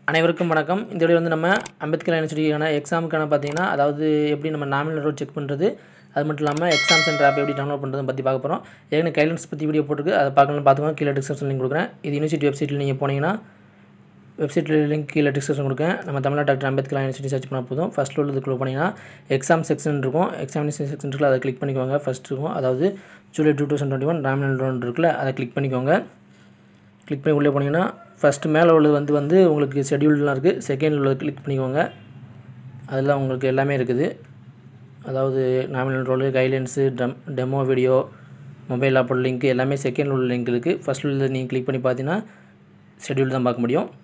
அனைவருக்கும் வணக்கம் இந்த வீடியோ வந்து நம்ம அம்பேத்கர் யூனிவர்சிட்டிக்கான எக்ஸாமுக்கான பார்த்தீங்கன்னா அதாவது எப்படி நம்ம நாமினல் ரோல் செக் பண்ணுறது அது மட்டும் இல்லாமல் எக்ஸாம் சென்டர் ஆப் எப்படி டவுன்லோட் பண்ணுறது பற்றி பார்க்க போகிறோம் ஏற்கனவே கைலன்ஸ் பற்றி வீடியோ போட்டுருக்கு அதை பார்க்கலாம் பார்த்துக்கோங்க கீழே டிஸ்கிரிப்ஷன் லிங்க் கொடுக்குறேன் இது யூனிவர்சிட்டி வெப்சைட்டில் நீங்கள் போனீங்கன்னா வெப்சைட்டில் லிங்க் கீழே டிஸ்கிரிப்ஷன் கொடுக்கேன் நம்ம Tamil Nadu doctor Ambedkar university search பண்ணால் போதும் ஃபஸ்ட்டில் உள்ளதுக்குள்ள போனீங்கன்னா எக்ஸாம் செக்ஷன் இருக்கும் எக்ஸாமினேஷன் செக்ஷன் இருக்குல்ல அதை கிளிக் பண்ணிக்கோங்க ஃபஸ்ட் இருக்கும் அதாவது July two thousand twenty one nominal roll இருக்குல்ல அதை கிளிக் பண்ணிக்கோங்க கிளிக் பண்ணி உள்ளே போனீங்கன்னா ஃபஸ்ட்டு மேலே உள்ளது வந்து வந்து உங்களுக்கு ஷெட்யூல்லாம் இருக்குது செகண்ட் உள்ளது கிளிக் பண்ணிக்கோங்க அதில் உங்களுக்கு எல்லாமே இருக்குது அதாவது நாமினல் ரோலு கைட்லைன்ஸு டம் டெமோ வீடியோ மொபைல் ஆப்போட லிங்க் எல்லாமே செகண்ட் உள்ள லிங்க் இருக்குது ஃபஸ்ட் உள்ள நீங்கள் கிளிக் பண்ணி பார்த்தீங்கன்னா ஷெட்யூல் தான் பார்க்க முடியும்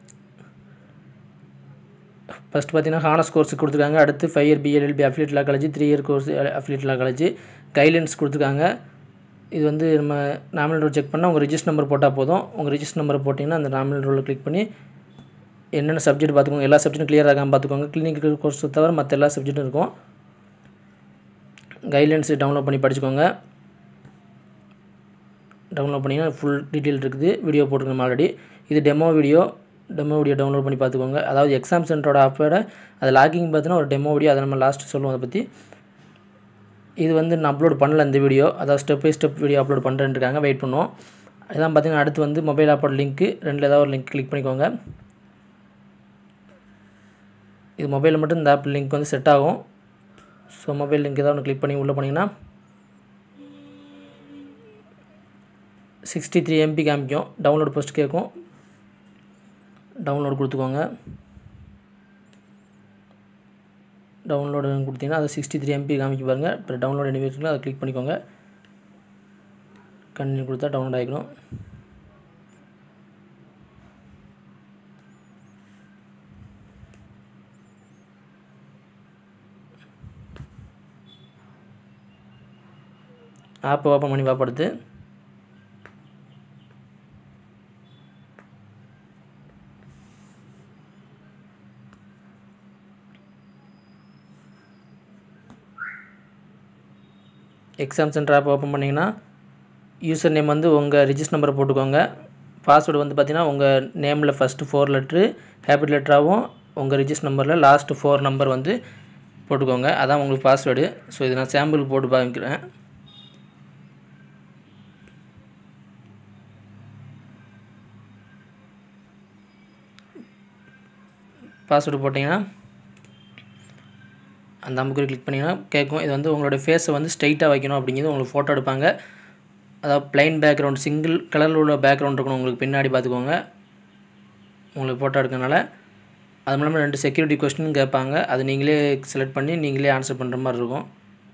ஃபஸ்ட் பார்த்தீங்கன்னா ஹானஸ் கோர்ஸ் கொடுத்துருக்காங்க அடுத்து five year BLLB affiliate law college three year course affiliate law college guidelines கொடுத்துருக்காங்க இது வந்து நம்ம நாமினல் ரோல் செக் பண்ணால் உங்கள் ரிஜிஸ்டர் நம்பர் போட்டால் போதும் உங்கள் ரிஜிஸ்டர் நம்பரை போட்டிங்கன்னா அந்த நாமினல் ரோலை கிளிக் பண்ணி என்னென்ன சப்ஜெக்ட் பார்த்துக்கோங்க எல்லா சப்ஜெக்ட்டும் கிளியர் ஆகாமல் பார்த்துக்கோங்க கிளினிக்கல் கோர்ஸ் தவிர மற்ற எல்லா சப்ஜெக்ட்டும் இருக்கும் கைட்லைன்ஸ் டவுன்லோட் பண்ணி படிச்சுக்கோங்க டவுன்லோட் பண்ணிங்கன்னா ஃபுல் டீட்டெயில் இருக்குது வீடியோ போட்டுருக்கோம் ஆல்ரெடி இது demo video demo video download பண்ணி பார்த்துக்கோங்க அதாவது எக்ஸாம் சென்டரோட ஆப்போட அது லாகிங் பார்த்தீங்கன்னா ஒரு டெமோ வீடியோ அதை நம்ம லாஸ்ட்டு சொல்லுவோம் அதை பற்றி இது வந்து நான் அப்லோட் பண்ணல இந்த வீடியோ அதாவது step by step video upload பண்ணுறேன்னு இருக்காங்க வெயிட் பண்ணுவோம் இதான் பார்த்தீங்கன்னா அடுத்து வந்து மொபைல் ஆப்போட லிங்க்கு ரெண்டில் ஏதாவது ஒரு லிங்க் கிளிக் பண்ணிக்கோங்க இது மொபைலில் மட்டும் இந்த ஆப் லிங்க் வந்து செட் ஆகும் ஸோ மொபைல் லிங்க் ஏதாவது ஒன்று கிளிக் பண்ணி உள்ளே போனீங்கன்னா சிக்ஸ்டி த்ரீ எம்பி காமிக்கும் டவுன்லோட் ஃபஸ்ட் கேட்கும் டவுன்லோட் கொடுத்துக்கோங்க டவுன்லோடு கொடுத்தீங்கன்னா அது சிக்ஸ்டி த்ரீ எம்பி காமிக்க பாருங்கள் இப்போ டவுன்லோட் என்ன இருக்குங்களோ அதை கிளிக் பண்ணிக்கோங்க கண்டினியூ கொடுத்தா டவுன்லோட் ஆகிக்கணும் ஆப் ஓப்பன் பண்ணி பார்ப்படுத்து எக்ஸாம் சென்டர் ஆப் ஓப்பன் பண்ணிங்கன்னா யூசர் நேம் வந்து உங்கள் ரிஜிஸ்டர் நம்பரை போட்டுக்கோங்க பாஸ்வேர்டு வந்து பார்த்தீங்கன்னா உங்கள் நேமில் ஃபஸ்ட்டு ஃபோர் லெட்ரு கேபிட்டல் லெட்டராகவும் உங்கள் ரிஜிஸ்டர் நம்பரில் லாஸ்ட்டு ஃபோர் நம்பர் வந்து போட்டுக்கோங்க அதான் உங்களுக்கு பாஸ்வேர்டு ஸோ இது நான் சாம்பிள் போட்டு பார்க்குறேன் பாஸ்வேர்டு போட்டிங்கன்னா அந்த அம்புக்குறி கிளிக் பண்ணிங்கன்னா கேட்கும் இது வந்து உங்களோட ஃபேஸை வந்து ஸ்ட்ரைட்டாக வைக்கணும் அப்படிங்கிறது உங்களுக்கு ஃபோட்டோ எடுப்பாங்க அதாவது ப்ளைன் பேக்ரவுண்ட் சிங்கிள் கலரில் உள்ள பேக்ரவுண்ட் இருக்கணும் உங்களுக்கு பின்னாடி பார்த்துக்கோங்க உங்களுக்கு ஃபோட்டோ எடுக்கனால அது மூலமாக ரெண்டு செக்யூரிட்டி கொஸ்டின் கேட்பாங்க அது நீங்களே செலக்ட் பண்ணி நீங்களே ஆன்சர் பண்ணுற மாதிரி இருக்கும்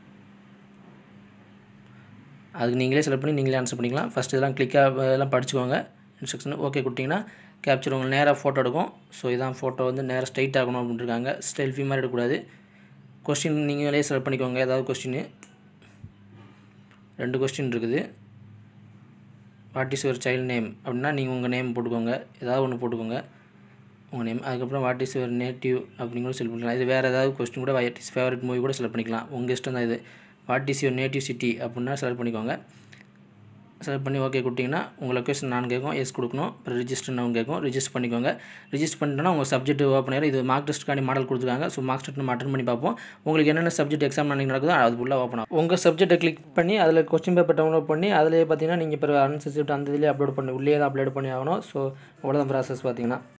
அதுக்கு நீங்களே செலக்ட் பண்ணி நீங்களே ஆன்சர் பண்ணிக்கலாம் ஃபஸ்ட் இதெல்லாம் கிளிக்காக இதெல்லாம் படிச்சுக்கோங்க இன்ஸ்ட்ரக்ஷன் ஓகே கொடுத்தீங்கன்னா கேப்சர் உங்களுக்கு நேராக ஃபோட்டோ எடுக்கும் ஸோ இதான் ஃபோட்டோ வந்து நேராக ஸ்ட்ரைட் ஆகணும் அப்படின்ட்டு இருக்காங்க ஸ்டெல்ஃபி மாதிரி எடுக்கக்கூடாது கொஸ்டின் நீங்களே செலக்ட் பண்ணிக்கோங்க ஏதாவது கொஸ்டின் ரெண்டு கொஸ்டின் இருக்குது what is your child name அப்படின்னா நீங்கள் உங்கள் நேம் போட்டுக்கோங்க ஏதாவது ஒன்று போட்டுக்கோங்க உங்கள் நேம் அதுக்கப்புறம் வாட் இஸ் யுவர் நேட்டிவ் அப்படிங்கிற செலக்ட் பண்ணிக்கலாம் இது வேறு ஏதாவது கொஸ்டின் கூட வாட் இஸ் ஃபேவரட் மூவி கூட செலக்ட் பண்ணிக்கலாம் உங்கள் இஷ்டம் தான் இது what is your native city அப்படின்னா செலக்ட் பண்ணிக்கோங்க செலக்ட் பண்ணி ஓகே கொடுத்தீங்கன்னா உங்கள் லொக்கேஷன் நான் கேட்கும் எஸ் கொடுக்கணும் அப்புறம் ரிஜிஸ்டர்னு அவங்க கேட்கும் ரிஜிஸ்டர் பண்ணிக்கோங்க ரிஜிஸ்டர் பண்ணிட்டோன்னா உங்கள் சப்ஜெக்ட் ஓப்பன் ஆயிரும் இது மார்க் டெஸ்ட்டுக்காண்டி மாடல் கொடுத்துருக்காங்க ஸோ மார்க் டெஸ்ட் நம்ம அட்டன் பண்ணி பார்ப்போம் உங்களுக்கு என்னென்ன சப்ஜெக்ட் எக்ஸாம் அன்றைக்கி நடக்குதோ அது ஃபுல்லாக ஓப்பன் ஆகும் உங்கள் சப்ஜெக்ட்டை கிளிக் பண்ணி அதில் கொஸ்டின் பேப்பர் டவுன்லோட் பண்ணி அதிலே பார்த்தீங்கன்னா நீங்கள் இப்போ அன்சர்சிப்ட் அந்த இதிலே அப்லோட் பண்ணி உள்ளே தான் அப்லோட் பண்ணி ஆகணும் ஸோ அவ்வளோதான் ப்ராசஸ் பார்த்தீங்கன்னா